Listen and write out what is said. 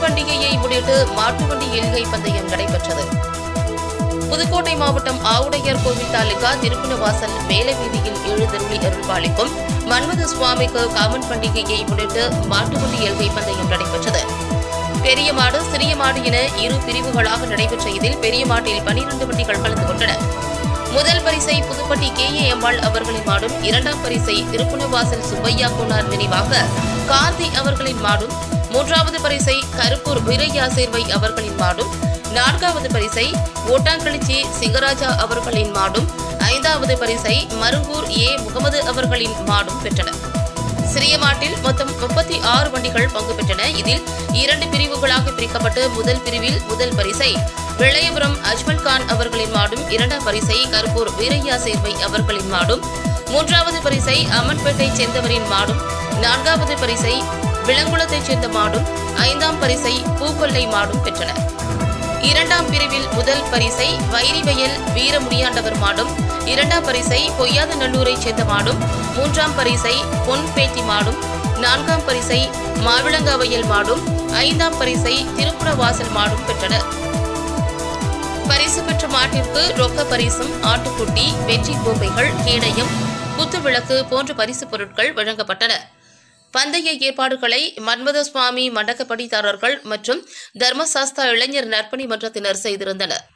பண்டிகையை முன்னிட்டு மாட்டு வண்டி எல்கை பந்தயம் நடைபெற்றது புதுக்கோட்டை மாவட்டம் ஆவுடையார் கோவில் தாலுகா திருப்புணவாசல் மேலவீதியில் எழுந்தருளி அருள்பாலிக்கும் மன்மத சுவாமிக்கு காமன் பண்டிகையை முன்னிட்டு மாட்டு வண்டி எல்கை பந்தயம் நடைபெற்றது பெரிய மாடு சிறிய மாடு என இரு பிரிவுகளாக நடைபெற்ற இதில் பெரிய மாட்டில் பனிரண்டு வண்டிகள் கலந்து கொண்டன முதல் பரிசை புதுப்பட்டி கே ஏ அம்மாள் அவர்களின் மாடும் இரண்டாம் பரிசை திருப்புணவாசல் சுப்பையா கோனார் நினைவாக காந்தி அவர்களின் மாடும் மூன்றாவது பரிசை கருப்பூர் வீரையா சேர்வை அவர்களின் மாடும் நான்காவது பரிசை ஓட்டாங்கழிச்சி சிங்கராஜா அவர்களின் மாடும் ஐந்தாவது பரிசை மருங்கூர் ஏ முகமது அவர்களின் மாடும் பெற்றன சிறிய மாட்டில் மொத்தம் முப்பத்தி ஆறு வண்டிகள் பங்கு பெற்றன இதில் இரண்டு பிரிவுகளாக பிரிக்கப்பட்டு முதல் பிரிவில் முதல் பரிசை வெள்ளையபுரம் அஜ்மல் கான் அவர்களின் மாடும் இரண்டாம் பரிசை கருப்பூர் வீரையா சேர்வை அவர்களின் மாடும் மூன்றாவது பரிசை அம்மன்பேட்டை சேர்ந்தவரின் மாடும் நான்காவது பரிசை விலங்குளத்தைச் சேர்ந்த மாடும் ஐந்தாம் பரிசை பூக்கொல்லை மாடும் பெற்றன இரண்டாம் பிரிவில் முதல் பரிசை வைரிவயல் வீரமுடியாண்டவர் மாடும் இரண்டாம் பரிசை பொய்யாத நல்லூரைச் சேர்ந்த மாடும் மூன்றாம் பரிசை பொன்பேத்தி மாடும் நான்காம் பரிசை மாவிளங்காவயல் மாடும் ஐந்தாம் பரிசை திருப்புறவாசல் மாடும் பெற்றனர் பரிசு பெற்ற மாட்டிற்கு ரொக்க பரிசும் ஆட்டுக்குட்டி வெற்றி கோப்பைகள் கேடயம் குத்துவிளக்கு போன்ற பரிசுப் பொருட்கள் வழங்கப்பட்டன பந்தய ஏற்பாடுகளை மன்மத சுவாமி மண்டகப்படிதாரர்கள் மற்றும் தர்மசாஸ்தா இளைஞர் நற்பணி மன்றத்தினர் செய்திருந்தனர்